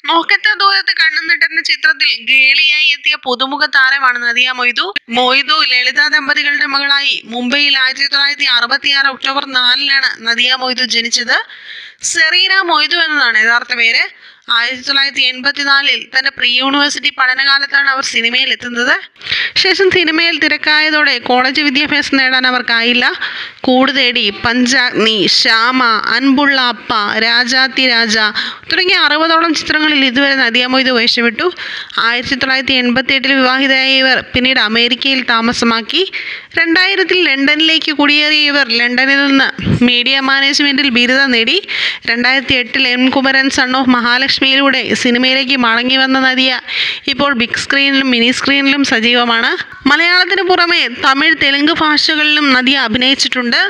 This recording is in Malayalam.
മോക്കത്തെ ദൂരത്ത് കണ്ണുനട്ട് എന്ന ചിത്രത്തിൽ ഗേളിയായി എത്തിയ പുതുമുഖ താരമാണ് നദിയ മൊയ്തു മൊയ്തു ലളിത ദമ്പതികളുടെ മകളായി മുംബൈയിൽ ആയിരത്തി തൊള്ളായിരത്തി അറുപത്തിയാറ് ഒക്ടോബർ നാലിനാണ് നദിയ മൊയ്തു ജനിച്ചത് സെറീന മൊയ്തു എന്നതാണ് യഥാർത്ഥ പേര് ആയിരത്തി തൊള്ളായിരത്തി എൺപത്തിനാലിൽ തന്റെ പ്രീ യൂണിവേഴ്സിറ്റി പഠനകാലത്താണ് അവർ സിനിമയിൽ എത്തുന്നത് ശേഷം സിനിമയിൽ തിരക്കായതോടെ കോളേജ് വിദ്യാഭ്യാസം നേടാൻ അവർക്കായില്ല കൂട് തേടി പഞ്ചാഗ്നി ശ്യാമ അൻപുള്ള അപ്പ രാജാത്തി രാജ തുടങ്ങിയ അറുപതോളം ചിത്രങ്ങളിൽ ഇതുവരെ നദിയ മൊയ്തു വേഷമിട്ടു ആയിരത്തി തൊള്ളായിരത്തി എൺപത്തി എട്ടിൽ വിവാഹിതയായ ഇവർ പിന്നീട് അമേരിക്കയിൽ താമസമാക്കി രണ്ടായിരത്തിൽ ലണ്ടനിലേക്ക് കുടിയേറിയ ഇവർ ലണ്ടനിൽ നിന്ന് മീഡിയ മാനേജ്മെന്റിൽ ബിരുദം നേടി രണ്ടായിരത്തി എട്ടിൽ എം കുമരൻ സൺ ഓഫ് മഹാലക്ഷ്മിയിലൂടെ സിനിമയിലേക്ക് മടങ്ങി വന്ന നദിയ ഇപ്പോൾ ബിഗ് സ്ക്രീനിലും മിനി സ്ക്രീനിലും സജീവമാണ് മലയാളത്തിന് പുറമെ തമിഴ് തെലുങ്ക് ഭാഷകളിലും നദിയ അഭിനയിച്ചിട്ടുണ്ട്